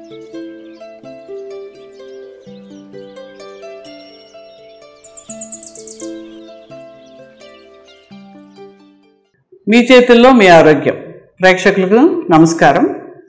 మీ చేతుల్లో మీ ఆరోగ్యం ప్రేక్షకులకు నమస్కారం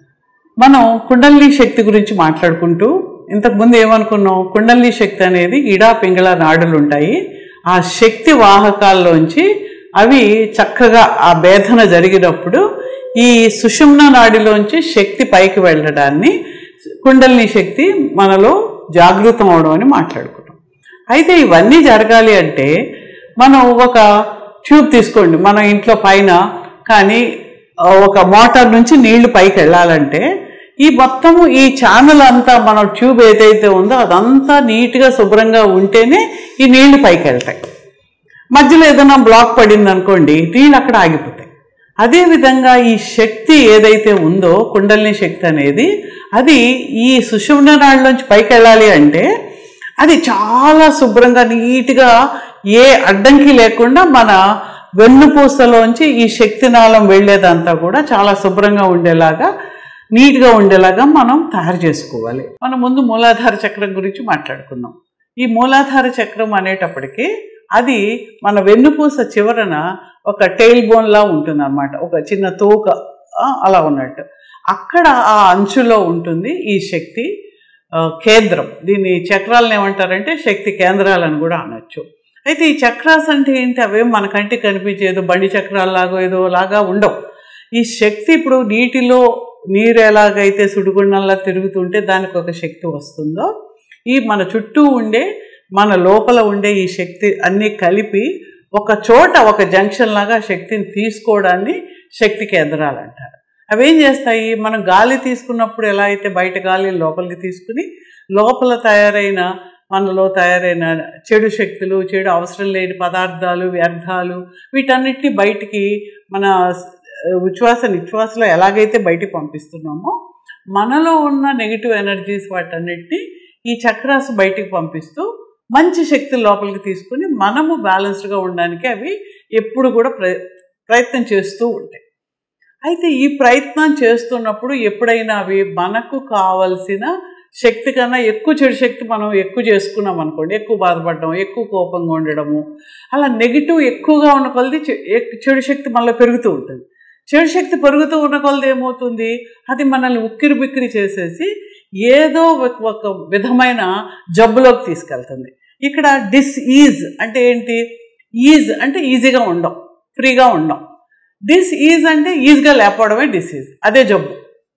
మనం కుండలిని శక్తి గురించి మాట్లాడుకుంటూ ఇంతకుముందు ఏమనుకున్నాం కుండలిని శక్తి అనేది ఇడా పింగళ నాడులు ఉంటాయి ఆ శక్తి వాహకాల్లోంచి అవి చక్కగా ఆ భేదన జరిగినప్పుడు ఈ సుషుమ్న నాడిలోంచి శక్తి పైకి వెళ్ళడాన్ని కుండలిని శక్తి మనలో జాగృతం అవడం అని మాట్లాడుకుంటాం అయితే ఇవన్నీ జరగాలి అంటే మనం ఒక ట్యూబ్ తీసుకోండి మన ఇంట్లో పైన కానీ ఆ, ఒక మోటార్ నుంచి నీళ్లు పైకి వెళ్ళాలంటే ఈ మొత్తము ఈ ఛానల్ అంతా మన ట్యూబ్ ఏదైతే ఉందో అదంతా నీట్గా శుభ్రంగా ఉంటేనే ఈ నీళ్లు పైకి వెళ్తాయి మధ్యలో ఏదైనా బ్లాక్ పడింది అనుకోండి నీళ్ళు అక్కడ ఆగిపోతాయి అదేవిధంగా ఈ శక్తి ఏదైతే ఉందో కుండలిని శక్తి అనేది అది ఈ సుషుమ్న నాడిలోంచి పైకి వెళ్ళాలి అంటే అది చాలా శుభ్రంగా నీట్గా ఏ అడ్డంకి లేకుండా మన వెన్నుపూసలోంచి ఈ శక్తి నాళం వెళ్ళేదంతా కూడా చాలా శుభ్రంగా ఉండేలాగా నీట్గా ఉండేలాగా మనం తయారు చేసుకోవాలి మనం ముందు మూలాధార చక్రం గురించి మాట్లాడుకుందాం ఈ మూలాధార చక్రం అనేటప్పటికీ అది మన వెన్నుపూస చివరన ఒక టెయిల్ బోన్లా ఉంటుంది అనమాట ఒక చిన్న తోక ఆ, అలా ఉన్నట్టు అక్కడ ఆ అంచులో ఉంటుంది ఈ శక్తి ఆ, కేంద్రం దీన్ని చక్రాలను ఏమంటారంటే శక్తి కేంద్రాలను కూడా అనొచ్చు అయితే ఈ చక్రాస్ అంటే ఏంటి అవేం మన కంటికి కనిపించేదో బండి చక్రాల్లాగో ఏదో లాగా ఉండవు ఈ శక్తి ఇప్పుడు నీటిలో నీరు ఎలాగైతే సుడిగుండంలా తిరుగుతుంటే దానికి ఒక శక్తి వస్తుందో ఈ మన చుట్టూ ఉండే మన లోపల ఉండే ఈ శక్తి అన్నీ కలిపి ఒక చోట ఒక జంక్షన్ లాగా ఆ శక్తిని తీసుకోవడాన్ని శక్తి కేంద్రాలు అంటారు అవి ఏం చేస్తాయి మనం గాలి తీసుకున్నప్పుడు ఎలా అయితే బయట గాలి లోపలికి తీసుకుని లోపల తయారైన మనలో తయారైన చెడు శక్తులు చెడు అవసరం లేని పదార్థాలు వ్యర్థాలు వీటన్నిటిని బయటికి మన ఉచ్ఛ్వాస నిశ్వాసలో ఎలాగైతే బయటికి పంపిస్తున్నామో మనలో ఉన్న నెగిటివ్ ఎనర్జీస్ వాటన్నిటిని ఈ చక్రాస్ బయటికి పంపిస్తూ మంచి శక్తి లోపలికి తీసుకుని మనము బ్యాలెన్స్డ్గా ఉండడానికి అవి ఎప్పుడు కూడా ప్ర ప్రయత్నం చేస్తూ ఉంటాయి అయితే ఈ ప్రయత్నం చేస్తున్నప్పుడు ఎప్పుడైనా అవి మనకు కావలసిన శక్తి కన్నా ఎక్కువ చెడు శక్తి మనం ఎక్కువ చేసుకున్నాం అనుకోండి ఎక్కువ బాధపడడం ఎక్కువ కోపంగా ఉండడము అలా నెగిటివ్ ఎక్కువగా ఉన్న కొలది చె- ఎక్- చెడు శక్తి మనలో పెరుగుతూ ఉంటుంది చెడు శక్తి పెరుగుతూ ఉన్న కొలది ఏమవుతుంది అది మనల్ని ఉక్కిరి బిక్కిరి చేసేసి ఏదో ఒక- ఒక విధమైన జబ్బులోకి తీసుకెళ్తుంది ఇక్కడ డిస్ ఈజ్ అంటే ఏంటి ఈజ్ అంటే ఈజీగా ఉండం ఫ్రీగా ఉండం డిస్ ఈజ్ అంటే ఈజీగా లేకపోవడమే డిసీజ్ అదే జబ్బు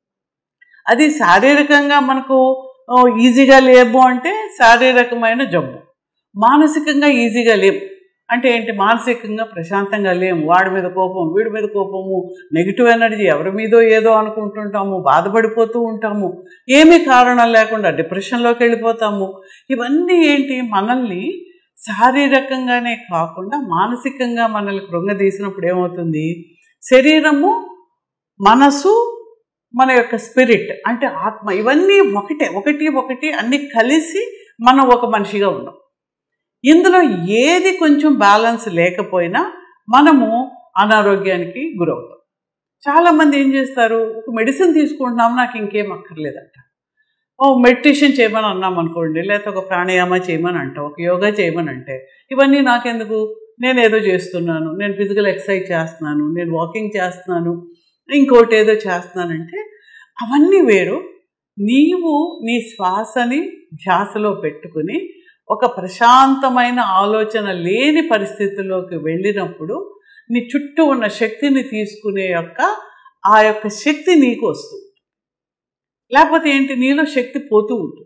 అది శారీరకంగా మనకు ఓ, ఈజీగా లేము అంటే శారీరకమైన జబ్బు మానసికంగా ఈజీగా లేము అంటే ఏంటి మానసికంగా ప్రశాంతంగా లేము వాడి మీద కోపం వీడి మీద కోపము నెగిటివ్ ఎనర్జీ ఎవరి మీదో ఏదో అనుకుంటుంటాము బాధపడిపోతూ ఉంటాము ఏమీ కారణం లేకుండా డిప్రెషన్లోకి వెళ్ళిపోతాము ఇవన్నీ ఏంటి మనల్ని శారీరకంగానే కాకుండా మానసికంగా మనల్ని కృంగదీసినప్పుడు ఏమవుతుంది శరీరము మనసు మన యొక్క స్పిరిట్ అంటే ఆత్మ ఇవన్నీ ఒకటే ఒకటి ఒకటి అన్ని కలిసి మనం ఒక మనిషిగా ఉన్నాం ఇందులో ఏది కొంచెం బ్యాలెన్స్ లేకపోయినా మనము అనారోగ్యానికి గురవుతాం చాలామంది ఏం చేస్తారు ఒక మెడిసిన్ తీసుకుంటున్నాం నాకు ఇంకేం అక్కర్లేదంట ఓ మెడిటేషన్ చేయమని అన్నాం అనుకోండి లేకపోతే ఒక ప్రాణాయామ చేయమని అంటాం ఒక యోగా చేయమని అంటే ఇవన్నీ నాకెందుకు నేను ఏదో చేస్తున్నాను నేను ఫిజికల్ ఎక్సర్సైజ్ చేస్తున్నాను నేను వాకింగ్ చేస్తున్నాను ఇంకోటి ఏదో చేస్తున్నానంటే అవన్నీ వేరు నీవు నీ శ్వాసని ధ్యాసలో పెట్టుకుని ఒక ప్రశాంతమైన ఆలోచన లేని పరిస్థితిలోకి వెళ్ళినప్పుడు నీ చుట్టూ ఉన్న శక్తిని తీసుకునే యొక్క ఆ యొక్క శక్తి నీకు వస్తుంది లేకపోతే ఏంటి నీలో శక్తి పోతూ ఉంటుంది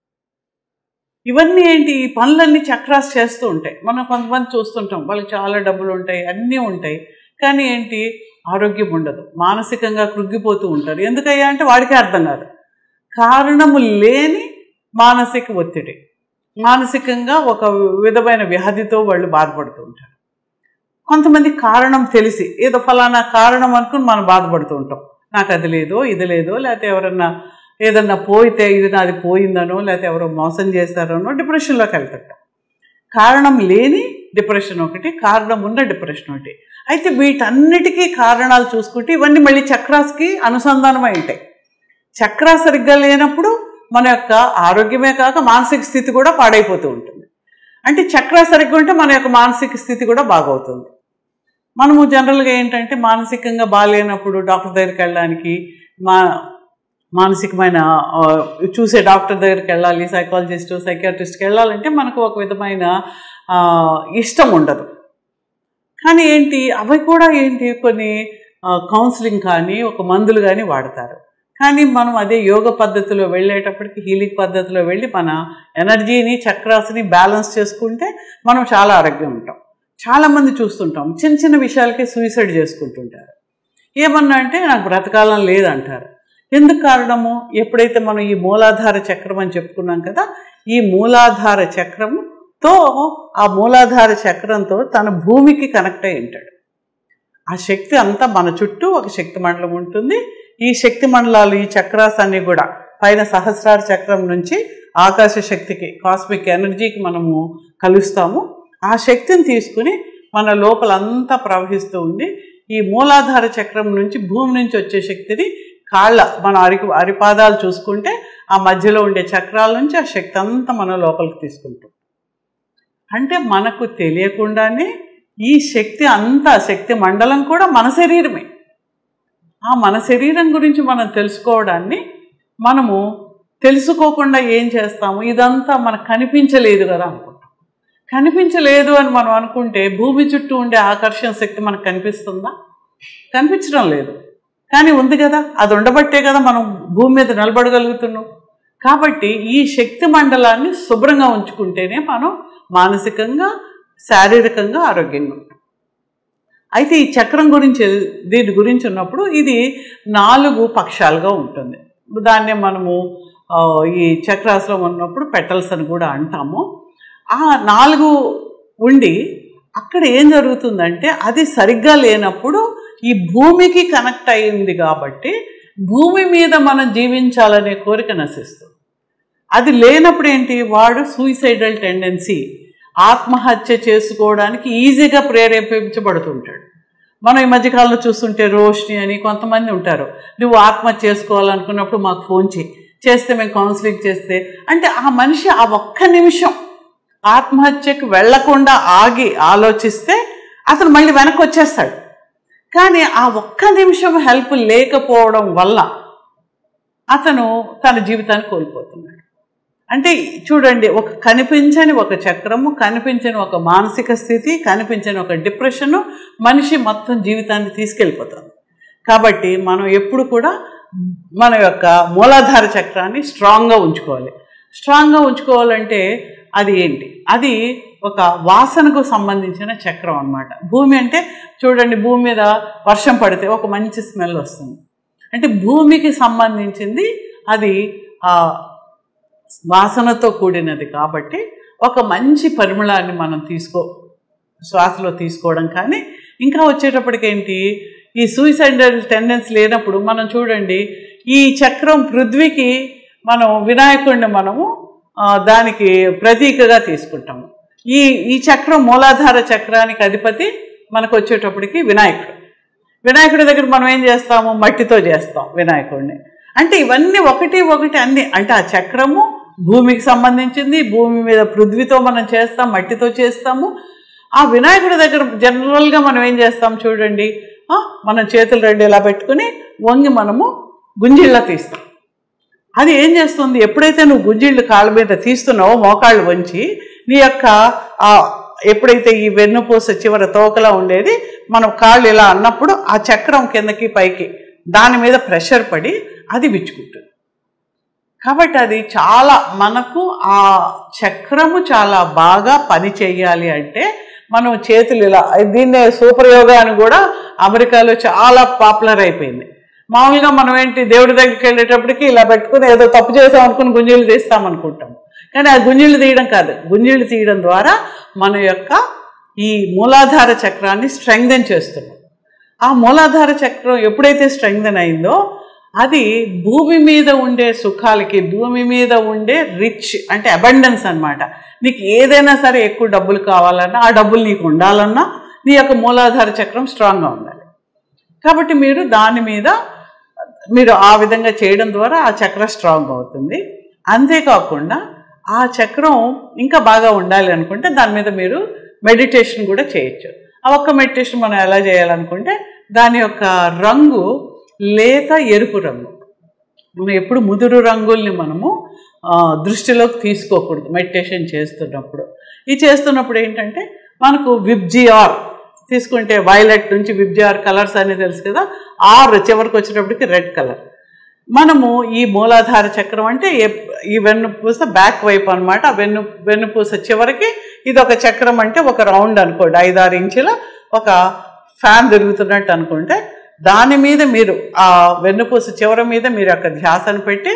ఇవన్నీ ఏంటి ఈ పనులన్నీ చక్రాస్ చేస్తూ ఉంటాయి మనం కొంతమంది చూస్తుంటాం వాళ్ళకి చాలా డబ్బులు ఉంటాయి అన్నీ ఉంటాయి కానీ ఏంటి ఆరోగ్యం ఉండదు మానసికంగా కృంగిపోతూ ఉంటారు ఎందుకయ్యా అంటే వాడికే అర్థం కాదు కారణము లేని మానసిక ఒత్తిడి మానసికంగా ఒక విధమైన వ్యాధితో వాళ్ళు బాధపడుతూ ఉంటారు కొంతమంది కారణం తెలిసి ఏదో ఫలానా కారణం అనుకుని మనం బాధపడుతూ ఉంటాం నాకు అది లేదో ఇది లేదో లేకపోతే ఎవరన్నా ఏదన్నా పోయితే ఇది నాది పోయిందనో లేకపోతే ఎవరో మోసం చేస్తారనో డిప్రెషన్లోకి వెళ్తుంటాం కారణం లేని డిప్రెషన్ ఒకటి కారణం ఉన్న డిప్రెషన్ ఒకటి అయితే వీటన్నిటికీ కారణాలు చూసుకుంటే ఇవన్నీ మళ్ళీ చక్రాస్కి అనుసంధానమై ఉంటాయి చక్ర సరిగ్గా లేనప్పుడు మన యొక్క ఆరోగ్యమే కాక మానసిక స్థితి కూడా పాడైపోతూ ఉంటుంది అంటే చక్ర సరిగ్గా ఉంటే మన యొక్క మానసిక స్థితి కూడా బాగవుతుంది మనము జనరల్గా ఏంటంటే మానసికంగా బాగాలేనప్పుడు డాక్టర్ దగ్గరికి వెళ్ళడానికి మా మానసికమైన ఆ, చూసే డాక్టర్ దగ్గరికి వెళ్ళాలి సైకాలజిస్ట్ సైకియాట్రిస్ట్కి వెళ్ళాలంటే మనకు ఒక విధమైన ఆ, ఇష్టం ఉండదు కానీ ఏంటి అవి కూడా ఏంటి కొన్ని కౌన్సిలింగ్ కానీ ఒక మందులు కానీ వాడతారు కానీ మనం అదే యోగ పద్ధతిలో వెళ్ళేటప్పటికి హీలింగ్ పద్ధతిలో వెళ్ళి మన ఎనర్జీని చక్రాస్ని బ్యాలెన్స్ చేసుకుంటే మనం చాలా ఆరోగ్యం ఉంటాం చాలామంది చూస్తుంటాం చిన్న చిన్న విషయాలకే సూసైడ్ చేసుకుంటుంటారు ఏమన్నా అంటే నాకు బ్రతకాలం లేదంటారు ఎందుకు కారణము ఎప్పుడైతే మనం ఈ మూలాధార చక్రం అని చెప్పుకున్నాం కదా ఈ మూలాధార చక్రముతో ఆ మూలాధార చక్రంతో తన భూమికి కనెక్ట్ అయి ఉంటాడు ఆ శక్తి అంతా మన చుట్టూ ఒక శక్తి మండలం ఉంటుంది ఈ శక్తి మండలాలు ఈ చక్రాస్ అన్నీ కూడా పైన సహస్రార చక్రం నుంచి ఆకాశ శక్తికి కాస్మిక్ ఎనర్జీకి మనము కలుస్తాము ఆ శక్తిని తీసుకుని మన లోపలంతా ప్రవహిస్తూ ఉండి ఈ మూలాధార చక్రం నుంచి భూమి నుంచి వచ్చే శక్తిని కాళ్ళ మన అరి అరిపాదాలు చూసుకుంటే ఆ మధ్యలో ఉండే చక్రాల నుంచి ఆ శక్తి అంతా మన లోపలికి తీసుకుంటాం అంటే మనకు తెలియకుండానే ఈ శక్తి అంతా శక్తి మండలం కూడా మన శరీరమే ఆ మన శరీరం గురించి మనం తెలుసుకోవడాన్ని మనము తెలుసుకోకుండా ఏం చేస్తాము ఇదంతా మనకు కనిపించలేదు కదా అనుకుంటాం కనిపించలేదు అని మనం అనుకుంటే భూమి చుట్టూ ఉండే ఆకర్షణ శక్తి మనకు కనిపిస్తుందా కనిపించడం లేదు కానీ ఉంది కదా అది ఉండబట్టే కదా మనం భూమి మీద నిలబడగలుగుతున్నాం కాబట్టి ఈ శక్తి మండలాన్ని శుభ్రంగా ఉంచుకుంటేనే మనం మానసికంగా శారీరకంగా ఆరోగ్యంగా ఉంటాం అయితే ఈ చక్రం గురించి దీని గురించి ఉన్నప్పుడు ఇది నాలుగు పక్షాలుగా ఉంటుంది దాన్నే మనము ఆ, ఈ చక్రాసనం ఉన్నప్పుడు పెటల్స్ అని కూడా అంటాము ఆ నాలుగు ఉండి అక్కడ ఏం జరుగుతుందంటే అది సరిగ్గా లేనప్పుడు ఈ భూమికి కనెక్ట్ అయింది కాబట్టి భూమి మీద మనం జీవించాలనే కోరిక నశిస్తుంది అది లేనప్పుడు ఏంటి వాడు సూయిసైడల్ టెండెన్సీ ఆత్మహత్య చేసుకోవడానికి ఈజీగా ప్రేరేపించబడుతుంటాడు మనం ఈ మధ్యకాలంలో చూస్తుంటే రోషిని అని కొంతమంది ఉంటారు నువ్వు ఆత్మహత్య చేసుకోవాలనుకున్నప్పుడు మాకు ఫోన్ చేయి చేస్తే మేము కౌన్సిలింగ్ చేస్తే అంటే ఆ మనిషి ఆ ఒక్క నిమిషం ఆత్మహత్యకు వెళ్లకుండా ఆగి ఆలోచిస్తే అతను మళ్ళీ వెనక్కి వచ్చేస్తాడు కానీ ఆ ఒక్క నిమిషం హెల్ప్ లేకపోవడం వల్ల అతను తన జీవితాన్ని కోల్పోతున్నాడు అంటే చూడండి ఒక కనిపించని ఒక చక్రము కనిపించని ఒక మానసిక స్థితి కనిపించని ఒక డిప్రెషను మనిషి మొత్తం జీవితాన్ని తీసుకెళ్ళిపోతుంది కాబట్టి మనం ఎప్పుడు కూడా మన యొక్క మూలాధార చక్రాన్ని స్ట్రాంగ్గా ఉంచుకోవాలి స్ట్రాంగ్గా ఉంచుకోవాలంటే అది ఏంటి అది ఒక వాసనకు సంబంధించిన చక్రం అన్నమాట భూమి అంటే చూడండి భూమి మీద వర్షం పడితే ఒక మంచి స్మెల్ వస్తుంది అంటే భూమికి సంబంధించింది అది ఆ వాసనతో కూడినది కాబట్టి ఒక మంచి పరిమళాన్ని మనం తీసుకో శ్వాసలో తీసుకోవడం కానీ ఇంకా వచ్చేటప్పటికి ఏంటి ఈ సూయిసైడల్ టెండెన్స్ లేనప్పుడు మనం చూడండి ఈ చక్రం పృథ్వీకి మనం వినాయకుడిని మనము ఆ, దానికి ప్రతీకగా తీసుకుంటాము ఈ ఈ చక్రం మూలాధార చక్రానికి అధిపతి మనకు వచ్చేటప్పటికి వినాయకుడు వినాయకుడి దగ్గర మనం ఏం చేస్తాము మట్టితో చేస్తాం వినాయకుడిని అంటే ఇవన్నీ ఒకటి ఒకటి అన్ని అంటే ఆ చక్రము భూమికి సంబంధించింది భూమి మీద పృథ్వీతో మనం చేస్తాం మట్టితో చేస్తాము ఆ వినాయకుడి దగ్గర జనరల్గా మనం ఏం చేస్తాం చూడండి ఆ, మనం చేతులు రెండు ఇలా పెట్టుకుని వంగి మనము గుంజిళ్ళ తీస్తాం అది ఏం చేస్తుంది ఎప్పుడైతే నువ్వు గుంజిళ్ళు కాళ్ళ మీద తీస్తున్నావో మోకాళ్ళు వంచి నీ యొక్క ఆ ఎప్పుడైతే ఈ వెన్నుపూస చివర తోకలా ఉండేది మనం కాళ్ళు ఇలా అన్నప్పుడు ఆ చక్రం కిందకి పైకి దాని మీద ప్రెషర్ పడి అది విచ్చుకుంటుంది కాబట్టి అది చాలా మనకు ఆ చక్రము చాలా బాగా పని చేయాలి అంటే మనం చేతులు ఇలా దీన్నే సూపర్ యోగా అని కూడా అమెరికాలో చాలా పాపులర్ అయిపోయింది మామూలుగా మనం ఏంటి దేవుడి దగ్గరికి వెళ్ళేటప్పటికి ఇలా పెట్టుకుని ఏదో తప్పు చేసాం అనుకుని గుంజీలు తీస్తాం అనుకుంటాం కానీ ఆ గుంజీలు తీయడం కాదు గుంజీలు తీయడం ద్వారా మన యొక్క ఈ మూలాధార చక్రాన్ని స్ట్రెంగ్దెన్ చేస్తున్నాం ఆ మూలాధార చక్రం ఎప్పుడైతే స్ట్రెంగ్దెన్ అయిందో అది భూమి మీద ఉండే సుఖాలకి భూమి మీద ఉండే రిచ్ అంటే అబండెన్స్ అన్నమాట నీకు ఏదైనా సరే ఎక్కువ డబ్బులు కావాలన్నా ఆ డబ్బులు నీకు ఉండాలన్నా నీ యొక్క మూలాధార చక్రం స్ట్రాంగ్గా ఉండాలి కాబట్టి మీరు దాని మీద మీరు ఆ విధంగా చేయడం ద్వారా ఆ చక్ర స్ట్రాంగ్ అవుతుంది అంతేకాకుండా ఆ చక్రం ఇంకా బాగా ఉండాలి అనుకుంటే దాని మీద మీరు మెడిటేషన్ కూడా చేయొచ్చు ఆ ఒక్క మెడిటేషన్ మనం ఎలా చేయాలనుకుంటే దాని యొక్క రంగు లేత ఎరుపు రంగు మనం ఎప్పుడు ముదురు రంగుల్ని మనము ఆ, దృష్టిలోకి తీసుకోకూడదు మెడిటేషన్ చేస్తున్నప్పుడు ఇది చేస్తున్నప్పుడు ఏంటంటే మనకు విబ్జిఆర్ తీసుకుంటే వైలెట్ నుంచి విబ్జిఆర్ కలర్స్ అని తెలుసు కదా ఆర్ చివరికి వచ్చేటప్పటికి రెడ్ కలర్ మనము ఈ మూలాధార చక్రం అంటే ఎప్- ఈ వెన్నుపూస బ్యాక్ వైపు అనమాట వెన్ను వెన్నుపూస చివరికి ఇది ఒక చక్రం అంటే ఒక రౌండ్ అనుకోండి ఐదారు ఇంచుల ఒక ఫ్యాన్ తిరుగుతున్నట్టు అనుకుంటే దాని మీద మీరు ఆ వెన్నుపూస చివరి మీద మీరు యొక్క ధ్యాసను పెట్టి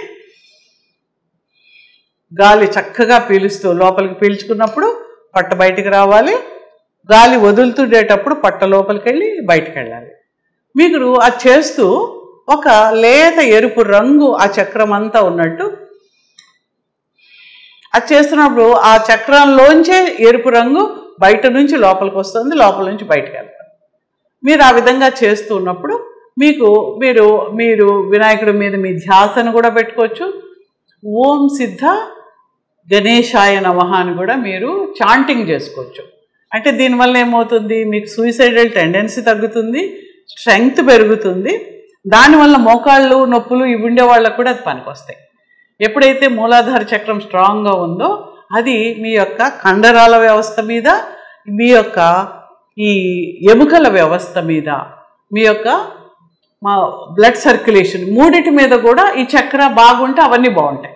గాలి చక్కగా పీలుస్తూ లోపలికి పీల్చుకున్నప్పుడు పట్ట బయటికి రావాలి గాలి వదులుతుండేటప్పుడు పట్ట లోపలికి వెళ్ళి బయటికి వెళ్ళాలి మీరు అది చేస్తూ ఒక లేత ఎరుపు రంగు ఆ చక్రం అంతా ఉన్నట్టు అది చేస్తున్నప్పుడు ఆ చక్రంలోంచే ఎరుపు రంగు బయట నుంచి లోపలికి వస్తుంది లోపల నుంచి బయటకు వెళ్తుంది మీరు ఆ విధంగా చేస్తున్నప్పుడు మీకు మీరు మీరు వినాయకుడి మీద మీ ధ్యాసను కూడా పెట్టుకోవచ్చు ఓం సిద్ధ గణేశాయ నమః అని కూడా మీరు చాంటింగ్ చేసుకోవచ్చు అంటే దీనివల్ల ఏమవుతుంది మీకు సూసైడల్ టెండెన్సీ తగ్గుతుంది స్ట్రెంగ్త్ పెరుగుతుంది దానివల్ల మోకాళ్ళు నొప్పులు ఇవి ఉండే వాళ్ళకు కూడా అది పనికొస్తాయి ఎప్పుడైతే మూలాధార చక్రం స్ట్రాంగ్గా ఉందో అది మీ యొక్క కండరాల వ్యవస్థ మీద మీ యొక్క ఈ ఎముకల వ్యవస్థ మీద మీ యొక్క మా బ్లడ్ సర్క్యులేషన్ మూడిటి మీద కూడా ఈ చక్ర బాగుంటే అవన్నీ బాగుంటాయి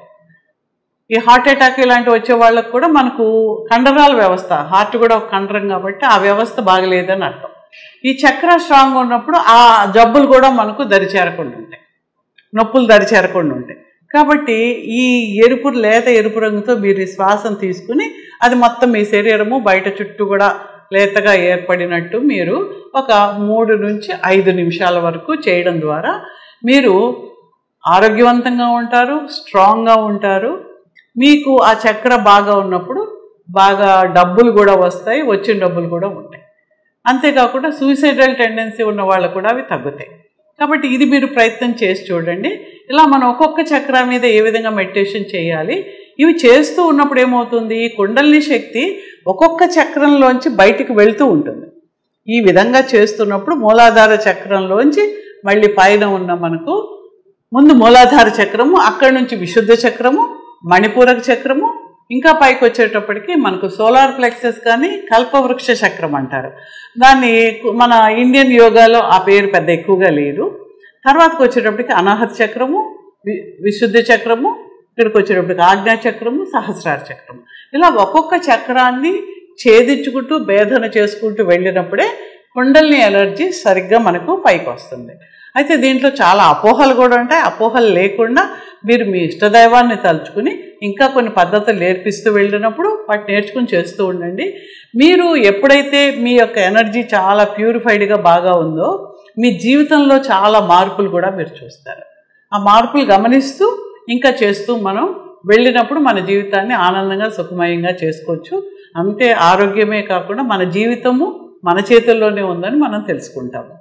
ఈ హార్ట్ అటాక్ ఇలాంటివి వచ్చే వాళ్ళకు కూడా మనకు కండరాల వ్యవస్థ హార్ట్ కూడా ఒక కండరం కాబట్టి ఆ వ్యవస్థ బాగలేదని అర్థం ఈ చక్ర స్ట్రాంగ్ ఉన్నప్పుడు ఆ జబ్బులు కూడా మనకు దరిచేరకుండా ఉంటాయి నొప్పులు దరిచేరకుండా ఉంటాయి కాబట్టి ఈ ఎరుపు లేత ఎరుపు రంగుతో మీరు ఈ శ్వాసను తీసుకుని అది మొత్తం మీ శరీరము బయట చుట్టూ కూడా లేతగా ఏర్పడినట్టు మీరు ఒక మూడు నుంచి ఐదు నిమిషాల వరకు చేయడం ద్వారా మీరు ఆరోగ్యవంతంగా ఉంటారు స్ట్రాంగ్గా ఉంటారు మీకు ఆ చక్ర బాగా ఉన్నప్పుడు బాగా డబ్బులు కూడా వస్తాయి వచ్చిన డబ్బులు కూడా ఉంటాయి అంతేకాకుండా సూసైడల్ టెండెన్సీ ఉన్న వాళ్ళకు కూడా అవి తగ్గుతాయి కాబట్టి ఇది మీరు ప్రయత్నం చేసి చూడండి ఇలా మనం ఒక్కొక్క చక్ర మీద ఏ విధంగా మెడిటేషన్ చేయాలి ఇవి చేస్తూ ఉన్నప్పుడు ఏమవుతుంది ఈ కుండలిని శక్తి ఒక్కొక్క చక్రంలోంచి బయటికి వెళ్తూ ఉంటుంది ఈ విధంగా చేస్తున్నప్పుడు మూలాధార చక్రంలోంచి మళ్ళీ పైన ఉన్న మనకు ముందు మూలాధార చక్రము అక్కడి నుంచి విశుద్ధ చక్రము మణిపూరక చక్రము ఇంకా పైకి వచ్చేటప్పటికి మనకు సోలార్ ప్లెక్సెస్ కానీ కల్పవృక్ష చక్రం అంటారు దాన్ని కు- మన ఇండియన్ యోగాలో ఆ పేరు పెద్ద ఎక్కువగా లేదు తర్వాతకి వచ్చేటప్పటికి అనాహత చక్రము వి విశుద్ధ చక్రము ఇక్కడికి వచ్చేటప్పటికి ఆజ్ఞా చక్రము సహస్రార చక్రము ఇలా ఒక్కొక్క చక్రాన్ని ఛేదించుకుంటూ భేదన చేసుకుంటూ వెళ్ళినప్పుడే కుండల్ని ఎనర్జీ సరిగ్గా మనకు పైకి వస్తుంది అయితే దీంట్లో చాలా అపోహలు కూడా ఉంటాయి అపోహలు లేకుండా మీరు మీ ఇష్టదైవాన్ని తలుచుకుని ఇంకా కొన్ని పద్ధతులు నేర్పిస్తూ వెళ్ళినప్పుడు వాటి నేర్చుకుని చేస్తూ ఉండండి మీరు ఎప్పుడైతే మీ యొక్క ఎనర్జీ చాలా ప్యూరిఫైడ్గా బాగా ఉందో మీ జీవితంలో చాలా మార్పులు కూడా మీరు చూస్తారు ఆ మార్పులు గమనిస్తూ ఇంకా చేస్తూ మనం వెళ్ళినప్పుడు మన జీవితాన్ని ఆనందంగా సుఖమయంగా చేసుకోవచ్చు అంతే ఆరోగ్యమే కాకుండా మన జీవితము మన చేతుల్లోనే ఉందని మనం తెలుసుకుంటాము